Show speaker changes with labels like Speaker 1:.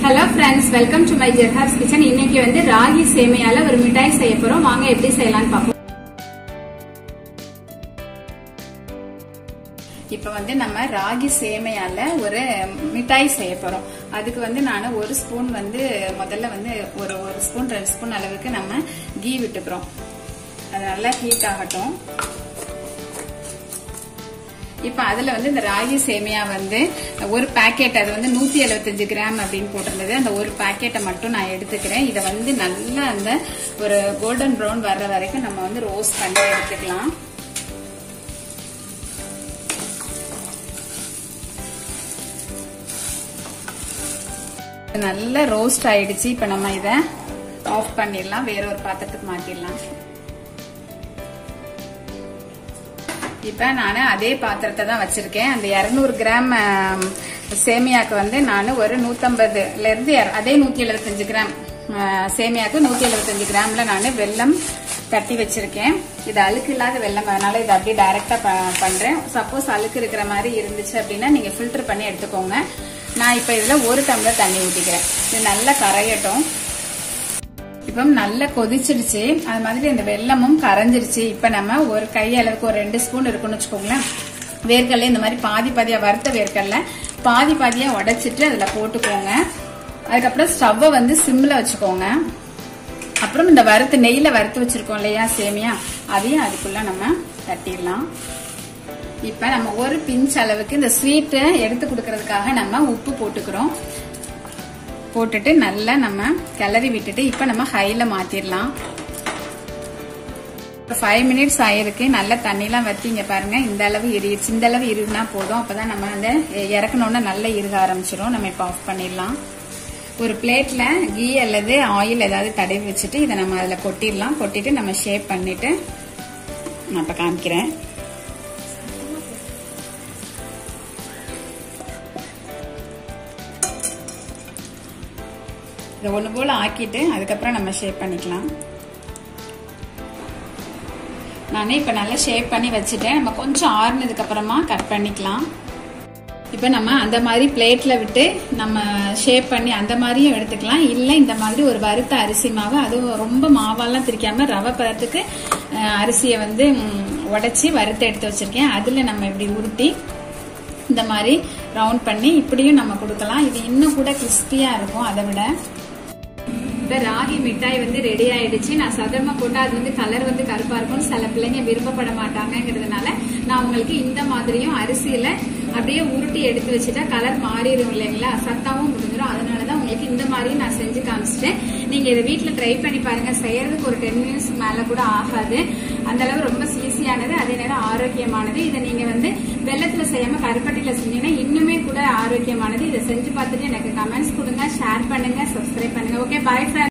Speaker 1: hello friends welcome to my ஜெர்ஹார்ஸ் kitchen இன்னைக்கு வந்து ராகி சேமியால ஒரு மிட்டாய் செய்ய போறோம் வாங்க எப்படி செய்யலாம்னு பார்ப்போம் இப்ப வந்து நம்ம ராகி சேமையால ஒரு மிட்டாய் செய்ய போறோம் அதுக்கு வந்து நான் ஒரு ஸ்பூன் வந்து முதல்ல வந்து ஒரு ஒரு ஸ்பூன் ரெண்டு ஸ்பூன் அளவுக்கு நம்ம கீ விட்டுக்கிறோம் அது நல்லா ஹீட் ஆகட்டும் இப்ப அதுல வந்து இந்த ராகி சேமியா வந்து ஒரு பாக்கெட் அது வந்து நூத்தி எழுபத்தஞ்சு கிராம் அப்படின்னு போட்டிருந்தது அந்த ஒரு பாக்கெட்டை மட்டும் நான் எடுத்துக்கிறேன் இதை வந்து நல்லா அந்த ஒரு கோல்டன் ப்ரௌன் வர்ற வரைக்கும் நம்ம வந்து ரோஸ்ட் பண்ணி எடுத்துக்கலாம் நல்லா ரோஸ்ட் ஆயிடுச்சு இப்ப நம்ம இத ஆஃப் பண்ணிடலாம் வேற ஒரு பாத்திரத்துக்கு மாத்திடலாம் இப்ப நான் அதே பாத்திரத்தை தான் வச்சிருக்கேன் அந்த இருநூறு கிராம் சேமியாக்கு வந்து நான் ஒரு நூத்தம்பதுல இருந்து அதே நூத்தி எழுபத்தஞ்சு கிராம் சேமியாக்கு நூத்தி எழுபத்தஞ்சு கிராம்ல நான் வெல்லம் தட்டி வச்சிருக்கேன் இது அழுக்கு இல்லாத வெள்ளம் அதனால இதை அப்படியே டைரக்டா பண்றேன் சப்போஸ் அழுக்கு இருக்கிற மாதிரி இருந்துச்சு அப்படின்னா நீங்க ஃபில்டர் பண்ணி எடுத்துக்கோங்க நான் இப்ப இதுல ஒரு டம்ளர் தண்ணி ஊத்திக்கிறேன் இது நல்லா கரையட்டும் இப்ப நல்லா கொதிச்சிருச்சு அது மாதிரி இந்த வெள்ளமும் கரைஞ்சிருச்சு இப்ப நம்ம ஒரு கை அளவுக்கு ஒரு ரெண்டு ஸ்பூன் இருக்குன்னு வச்சுக்கோங்களேன் வேர்க்கடல இந்த மாதிரி பாதி பாதியா வறுத்த வேர்க்கடல பாதி பாதியா உடைச்சிட்டு அதுல போட்டுக்கோங்க அதுக்கப்புறம் ஸ்டவ்வை வந்து சிம்ல வச்சுக்கோங்க அப்புறம் இந்த வறுத்து நெய்ல வறுத்து வச்சிருக்கோம் இல்லையா சேமியா அதையும் அதுக்குள்ள நம்ம தட்டிடலாம் இப்ப நம்ம ஒரு பிஞ்ச் அளவுக்கு இந்த ஸ்வீட்டை எடுத்து கொடுக்கறதுக்காக நம்ம உப்பு போட்டுக்கிறோம் போட்டுட்டு நல்லா நம்ம கிளறி விட்டுட்டு இப்ப நம்ம ஹைல மாத்திரலாம் ஃபைவ் மினிட்ஸ் ஆயிருக்கு நல்ல தண்ணிலாம் வத்திங்க பாருங்க இந்த அளவு இரிச்சு இந்த அளவு இருனா போதும் அப்பதான் நம்ம வந்து இறக்கணும்னா நல்லா இருக ஆரம்பிச்சிடும் நம்ம இப்ப ஆஃப் பண்ணிடலாம் ஒரு பிளேட்ல கீ அல்லது ஆயில் ஏதாவது தடவி வச்சுட்டு இதை நம்ம அதுல கொட்டிடலாம் கொட்டிட்டு நம்ம ஷேப் பண்ணிட்டு நான் இப்ப காமிக்கிறேன் இதை ஒன்று போல் ஆக்கிட்டு அதுக்கப்புறம் நம்ம ஷேப் பண்ணிக்கலாம் நானே இப்போ நல்லா ஷேப் பண்ணி வச்சுட்டேன் நம்ம கொஞ்சம் ஆறுனதுக்கு அப்புறமா கட் பண்ணிக்கலாம் இப்போ நம்ம அந்த மாதிரி பிளேட்ல விட்டு நம்ம ஷேப் பண்ணி அந்த மாதிரியும் எடுத்துக்கலாம் இல்லை இந்த மாதிரி ஒரு வறுத்த அரிசி மாவு அதுவும் ரொம்ப மாவெல்லாம் திரிக்காம ரவை பதத்துக்கு அரிசியை வந்து உடைச்சி வறுத்து எடுத்து வச்சிருக்கேன் அதில் நம்ம இப்படி உருட்டி இந்த மாதிரி ரவுண்ட் பண்ணி இப்படியும் நம்ம கொடுக்கலாம் இது இன்னும் கூட கிறிஸ்பியா இருக்கும் அதை விட இப்ப ராகி மிட்டாய் வந்து ரெடி ஆயிடுச்சு நான் சதுரமா போட்டா அது வந்து கலர் வந்து கருப்பா இருக்கும் சில பிள்ளைங்க விருப்பப்பட மாட்டாங்கிறதுனால நான் உங்களுக்கு இந்த மாதிரியும் அரிசியில அப்படியே உருட்டி எடுத்து வச்சுட்டா கலர் மாறிடும் இல்லைங்களா சத்தாவும் முடிஞ்சிடும் அதனாலதான் உங்களுக்கு இந்த மாதிரி நான் செஞ்சு காமிச்சிட்டேன் நீங்க இதை வீட்டுல ட்ரை பண்ணி பாருங்க செய்யறதுக்கு ஒரு டென் மினிட்ஸ் மேல கூட ஆகாது அந்த அளவு ரொம்ப ஈஸியானது அதே நேரம் ஆரோக்கியமானது இதை நீங்க வந்து வெள்ளத்துல செய்யாம கருப்பட்டியில செஞ்சீங்கன்னா இன்னுமே கூட ஆரோக்கியமானது இதை செஞ்சு பார்த்துட்டு எனக்கு கமெண்ட்ஸ் கொடுங்க ஷேர் பண்ணுங்க சப்ஸ்கிரைப் பண்ணுங்க ஓகே பாய்